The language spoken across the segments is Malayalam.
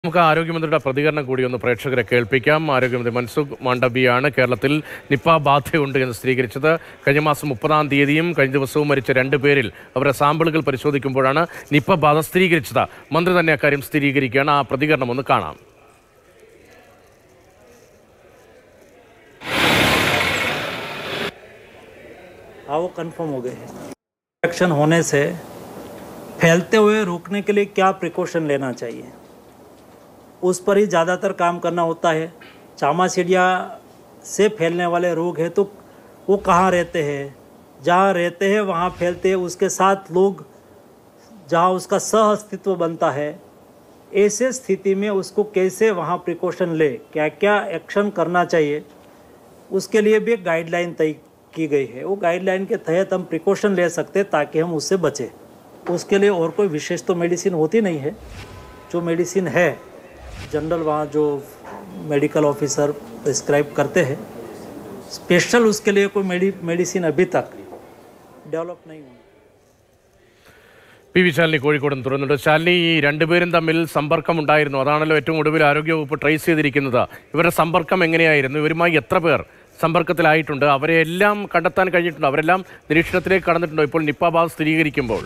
നമുക്ക് ആരോഗ്യമന്ത്രിയുടെ പ്രതികരണം കൂടി ഒന്ന് പ്രേക്ഷകരെ കേൾപ്പിക്കാം ആരോഗ്യമന്ത്രി മൻസുഖ് മാണ്ഡവ്യയാണ് കേരളത്തിൽ നിപ്പ ബാധയുണ്ട് എന്ന് സ്ഥിരീകരിച്ചത് കഴിഞ്ഞ മാസം മുപ്പതാം തീയതിയും കഴിഞ്ഞ ദിവസവും മരിച്ച രണ്ട് പേരിൽ അവരുടെ സാമ്പിളുകൾ പരിശോധിക്കുമ്പോഴാണ് നിപ്പ ബാധ സ്ഥിരീകരിച്ചത് മന്ത്രി തന്നെ അക്കാര്യം സ്ഥിരീകരിക്കുകയാണ് ആ പ്രതികരണം ഒന്ന് കാണാം हाँ वो कंफर्म हो गए हैं इन्फेक्शन होने से फैलते हुए रोकने के लिए क्या प्रिकॉशन लेना चाहिए उस पर ही ज़्यादातर काम करना होता है चामाचिड़िया से फैलने वाले रोग है तो वो कहाँ रहते हैं जहाँ रहते हैं वहाँ फैलते हैं उसके साथ लोग जहाँ उसका सह अस्तित्व बनता है ऐसे स्थिति में उसको कैसे वहाँ प्रिकॉशन ले क्या क्या एक्शन करना चाहिए उसके लिए भी एक गाइडलाइन तय की गई है वो गाइडलाइन के तहत हम प्रिकॉशन ले सकते हैं ताकि हम उससे बचें उसके लिए और कोई विशेष तो मेडिसिन होती नहीं है जो मेडिसिन है जनरल वहाँ जो मेडिकल ऑफिसर प्रिस्क्राइब करते हैं स्पेशल उसके लिए कोई मेडि मेडिसिन अभी तक डेवलप नहीं हुई പി വി ശാലിനി കോഴിക്കോട് നിന്ന് തുറന്നുണ്ട് ശാലിനി ഈ രണ്ടുപേരും തമ്മിൽ സമ്പർക്കം ഉണ്ടായിരുന്നു അതാണല്ലോ ഏറ്റവും ഒടുവിൽ ആരോഗ്യവകുപ്പ് ട്രേസ് ചെയ്തിരിക്കുന്നത് ഇവരുടെ സമ്പർക്കം എങ്ങനെയായിരുന്നു ഇവരുമായി എത്ര പേർ സമ്പർക്കത്തിലായിട്ടുണ്ട് അവരെ എല്ലാം കണ്ടെത്താൻ കഴിഞ്ഞിട്ടുണ്ടോ അവരെല്ലാം നിരീക്ഷണത്തിലേക്ക് കടന്നിട്ടുണ്ടോ ഇപ്പോൾ നിപ്പ ബാധ സ്ഥിരീകരിക്കുമ്പോൾ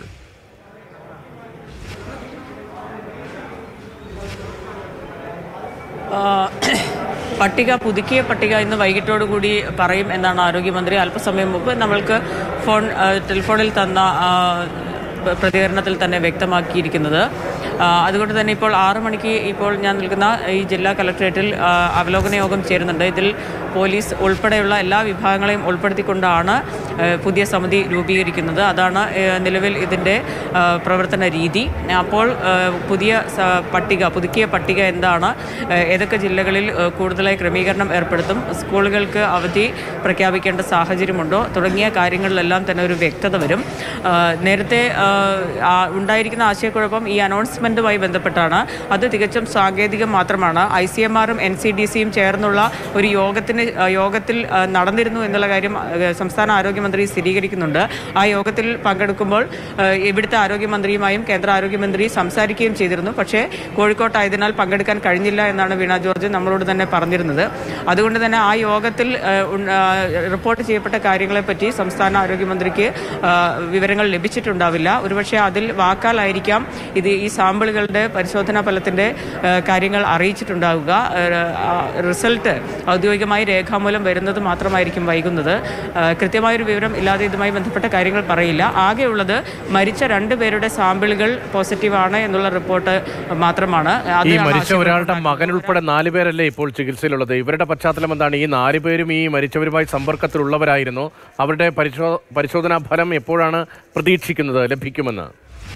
ആ, പട്ടിക പുതുക്കിയ പട്ടിക ഇന്ന് വൈകിട്ടോടുകൂടി പറയും എന്നാണ് ആരോഗ്യമന്ത്രി അല്പസമയം മുമ്പ് നമ്മൾക്ക് ഫോൺ ആ, ടെലിഫോണിൽ തന്ന ആ, പ- പ്രതികരണത്തിൽ തന്നെ വ്യക്തമാക്കിയിരിക്കുന്നത് ആ, അതുകൊണ്ട് തന്നെ ഇപ്പോൾ ആറു മണിക്ക് ഇപ്പോൾ ഞാൻ നിൽക്കുന്ന ഈ ജില്ലാ കലക്ട്രേറ്റിൽ ആ, അവലോകന യോഗം ചേരുന്നുണ്ട് ഇതിൽ പോലീസ് ഉൾപ്പെടെയുള്ള എല്ലാ വിഭാഗങ്ങളെയും ഉൾപ്പെടുത്തിക്കൊണ്ടാണ് ആ, പുതിയ സമിതി രൂപീകരിക്കുന്നത് അതാണ് ആ, നിലവിൽ ഇതിൻ്റെ ആ, പ്രവർത്തന രീതി അപ്പോൾ ആ, പുതിയ സ- പട്ടിക പുതുക്കിയ പട്ടിക എന്താണ് ആ, ഏതൊക്കെ ജില്ലകളിൽ ആ, കൂടുതലായി ക്രമീകരണം ഏർപ്പെടുത്തും സ്കൂളുകൾക്ക് അവധി പ്രഖ്യാപിക്കേണ്ട സാഹചര്യമുണ്ടോ തുടങ്ങിയ കാര്യങ്ങളിലെല്ലാം തന്നെ ഒരു വ്യക്തത വരും ആ, നേരത്തെ ആ, ആ, ഉണ്ടായിരിക്കുന്ന ആശയക്കുഴപ്പം ഈ അനൗൺസ്മെൻറ്റുമായി ബന്ധപ്പെട്ടാണ് അത് തികച്ചും സാങ്കേതികം മാത്രമാണ് ഐ സി എം ആറും എൻ സി ഡി സിയും ചേർന്നുള്ള ഒരു യോഗത്തിന് ആ, യോഗത്തിൽ ആ, നടന്നിരുന്നു എന്നുള്ള കാര്യം ആ, സംസ്ഥാന ആരോഗ്യമന്ത്രി സ്ഥിരീകരിക്കുന്നുണ്ട് ആ യോഗത്തിൽ പങ്കെടുക്കുമ്പോൾ ആ, ഇവിടുത്തെ ആരോഗ്യമന്ത്രിയുമായും കേന്ദ്ര ആരോഗ്യമന്ത്രി സംസാരിക്കുകയും ചെയ്തിരുന്നു പക്ഷേ കോഴിക്കോട്ടായതിനാൽ പങ്കെടുക്കാൻ കഴിഞ്ഞില്ല എന്നാണ് വീണ ജോർജ് നമ്മളോട് തന്നെ പറഞ്ഞിരുന്നത് അതുകൊണ്ട് തന്നെ ആ യോഗത്തിൽ ആ, ഉൺ- ആ, റിപ്പോർട്ട് ചെയ്യപ്പെട്ട കാര്യങ്ങളെപ്പറ്റി സംസ്ഥാന ആരോഗ്യമന്ത്രിക്ക് ആ, വിവരങ്ങൾ ലഭിച്ചിട്ടുണ്ടാവില്ല ഒരുപക്ഷെ അതിൽ വാക്കാലായിരിക്കാം ഇത് ഈ സാമ്പിളുകളുടെ പരിശോധനാ ഫലത്തിന്റെ ആ, കാര്യങ്ങൾ അറിയിച്ചിട്ടുണ്ടാവുക ആ, റിസൾട്ട് ഔദ്യോഗികമായി രേഖാമൂലം വരുന്നത് മാത്രമായിരിക്കും വൈകുന്നത് ആ, കൃത്യമായൊരു വിവരം ഇല്ലാതെ ഇതുമായി ബന്ധപ്പെട്ട കാര്യങ്ങൾ പറയില്ല ആകെയുള്ളത് മരിച്ച രണ്ടുപേരുടെ സാമ്പിളുകൾ പോസിറ്റീവാണ് എന്നുള്ള റിപ്പോർട്ട് മാത്രമാണ് അത് ഈ ആണ് മരിച്ച ആശങ്ക ഒരാളുടെ മകൻ ഉൾപ്പെടെ നാല് പേരല്ലേ ഇപ്പോൾ ചികിത്സയിലുള്ളത് ഇവരുടെ പശ്ചാത്തലം എന്താണ് ഈ നാല് പേരും ഈ മരിച്ചവരുമായി സമ്പർക്കത്തിലുള്ളവരായിരുന്നു അവരുടെ പരിശോ പരിശോധനാ ഫലം എപ്പോഴാണ് പ്രതീക്ഷിക്കുന്നത് ലഭിക്കുമെന്ന്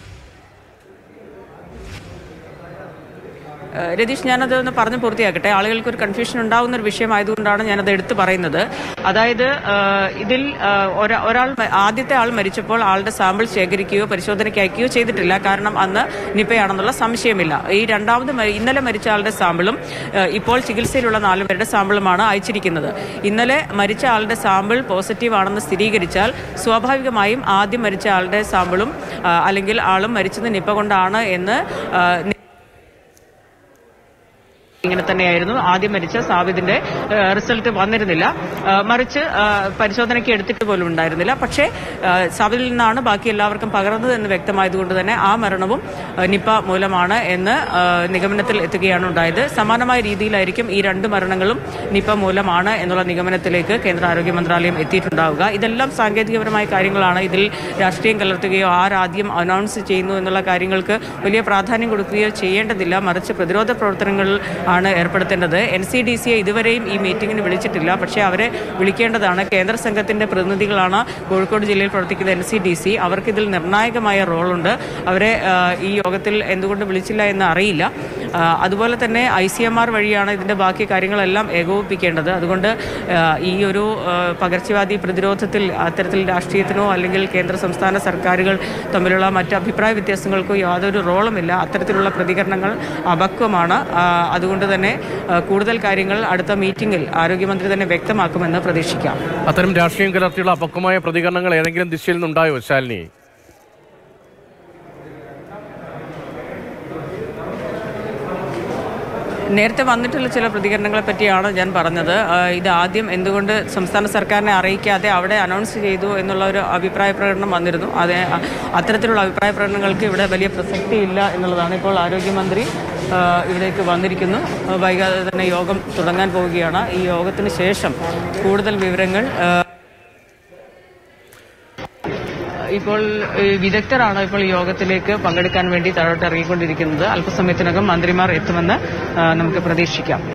ഏഹ് രതീഷ് ഞാനത് ഒന്ന് പറഞ്ഞ് പൂർത്തിയാക്കട്ടെ ആളുകൾക്ക് ഒരു കൺഫ്യൂഷൻ ഉണ്ടാവുന്ന ഒരു വിഷയമായതുകൊണ്ടാണ് ഞാനത് എടുത്തു പറയുന്നത് അതായത് ഏഹ് ഇതിൽ ഏഹ് ഒരാ- ഒരാൾ മ- ആദ്യത്തെ ആൾ മരിച്ചപ്പോൾ ആളുടെ സാമ്പിൾ ശേഖരിക്കുകയോ പരിശോധനയ്ക്ക് അയക്കുകയോ ചെയ്തിട്ടില്ല കാരണം അന്ന് നിപ്പയാണെന്നുള്ള സംശയമില്ല ഈ രണ്ടാമത് മരി- ഇന്നലെ മരിച്ച ആളുടെ സാമ്പിളും ഏഹ് ഇപ്പോൾ ചികിത്സയിലുള്ള നാല് പേരുടെ സാമ്പിളുമാണ് അയച്ചിരിക്കുന്നത് ഇന്നലെ മരിച്ച ആളുടെ സാമ്പിൾ പോസിറ്റീവ് ആണെന്ന് സ്ഥിരീകരിച്ചാൽ സ്വാഭാവികമായും ആദ്യം മരിച്ച ആളുടെ സാമ്പിളും ആ, അല്ലെങ്കിൽ ആളും മരിച്ചത് നിപ്പ കൊണ്ടാണ് എന്ന് ആ, ഇങ്ങനെ തന്നെയായിരുന്നു ആദ്യം മരിച്ച സാബിദിന്റെ ഏഹ്, റിസൾട്ട് വന്നിരുന്നില്ല ഏഹ്, മറിച്ച് ഏഹ്, പരിശോധനയ്ക്ക് എടുത്തിട്ട് പോലും ഉണ്ടായിരുന്നില്ല പക്ഷേ ഏഹ്, സാബിദിൽ നിന്നാണ് ബാക്കി എല്ലാവർക്കും പകർന്നത് എന്ന് വ്യക്തമായതുകൊണ്ട് തന്നെ ആ മരണവും ഏഹ്, നിപ്പ മൂലമാണ് എന്ന് ഏഹ്, നിഗമനത്തിൽ എത്തുകയാണ് ഉണ്ടായത് സമാനമായ രീതിയിലായിരിക്കും ഈ രണ്ട് മരണങ്ങളും നിപ്പ മൂലമാണ് എന്നുള്ള നിഗമനത്തിലേക്ക് കേന്ദ്ര ആരോഗ്യ മന്ത്രാലയം എത്തിയിട്ടുണ്ടാവുക ഇതെല്ലാം സാങ്കേതികപരമായ കാര്യങ്ങളാണ് ഇതിൽ രാഷ്ട്രീയം കലർത്തുകയോ ആരാദ്യം അനൗൺസ് ചെയ്യുന്നു എന്നുള്ള കാര്യങ്ങൾക്ക് വലിയ പ്രാധാന്യം കൊടുക്കുകയോ ചെയ്യേണ്ടതില്ല മറിച്ച് പ്രതിരോധ പ്രവർത്തനങ്ങളിൽ ആണ് ഏർപ്പെടുത്തേണ്ടത് എൻ സി ഡി സിയെ ഇതുവരെയും ഈ മീറ്റിംഗിന് വിളിച്ചിട്ടില്ല പക്ഷേ അവരെ വിളിക്കേണ്ടതാണ് കേന്ദ്ര സംഘത്തിന്റെ പ്രതിനിധികളാണ് കോഴിക്കോട് ജില്ലയിൽ പ്രവർത്തിക്കുന്ന എൻ സി ഡി സി അവർക്ക് ഇതിൽ നിർണായകമായ റോളുണ്ട് അവരെ ആ, ഈ യോഗത്തിൽ എന്തുകൊണ്ട് വിളിച്ചില്ല എന്ന് അറിയില്ല ആ, അതുപോലെ തന്നെ ഐ സി എം ആർ വഴിയാണ് ഇതിന്റെ ബാക്കി കാര്യങ്ങളെല്ലാം ഏകോപിപ്പിക്കേണ്ടത് അതുകൊണ്ട് ആ, ഈ ഒരു ആ, പകർച്ചവ്യാധി പ്രതിരോധത്തിൽ അത്തരത്തിൽ രാഷ്ട്രീയത്തിനോ അല്ലെങ്കിൽ കേന്ദ്ര സംസ്ഥാന സർക്കാരുകൾ തമ്മിലുള്ള മറ്റ് അഭിപ്രായ വ്യത്യാസങ്ങൾക്കോ യാതൊരു റോളുമില്ല അത്തരത്തിലുള്ള പ്രതികരണങ്ങൾ അപക്വമാണ് ആ, അതുകൊണ്ട് തന്നെ ആ, കൂടുതൽ കാര്യങ്ങൾ അടുത്ത മീറ്റിംഗിൽ ആരോഗ്യമന്ത്രി തന്നെ വ്യക്തമാക്കുമെന്ന് പ്രതീക്ഷിക്കാം അത്തരം രാഷ്ട്രീയം കലർത്തിയുള്ള അപക്വമായ പ്രതികരണങ്ങൾ ഏതെങ്കിലും ദിശയിൽ നിന്നുണ്ടായോ ശാലിനി നേരത്തെ വന്നിട്ടുള്ള ചില പ്രതികരണങ്ങളെ പറ്റിയാണ് ഞാൻ പറഞ്ഞത് ആ, ഇത് ആദ്യം എന്തുകൊണ്ട് സംസ്ഥാന സർക്കാരിനെ അറിയിക്കാതെ അവിടെ അനൗൺസ് ചെയ്തു എന്നുള്ള ഒരു അഭിപ്രായ പ്രകടനം വന്നിരുന്നു അതെ അ- അത്തരത്തിലുള്ള അഭിപ്രായ പ്രകടനങ്ങൾക്ക് ഇവിടെ വലിയ പ്രസക്തിയില്ല എന്നുള്ളതാണ് ഇപ്പോൾ ആരോഗ്യമന്ത്രി ആ, ഇവിടേക്ക് വന്നിരിക്കുന്നു ആ, വൈകാതെ തന്നെ യോഗം തുടങ്ങാൻ പോവുകയാണ് ഈ യോഗത്തിന് ശേഷം കൂടുതൽ വിവരങ്ങൾ ആ, ഇപ്പോൾ ഈ വിദഗ്ധരാണ് ഇപ്പോൾ ഈ യോഗത്തിലേക്ക് പങ്കെടുക്കാൻ വേണ്ടി താഴോട്ട് ഇറങ്ങിക്കൊണ്ടിരിക്കുന്നത് അല്പസമയത്തിനകം മന്ത്രിമാർ എത്തുമെന്ന് ആ, നമുക്ക് പ്രതീക്ഷിക്കാം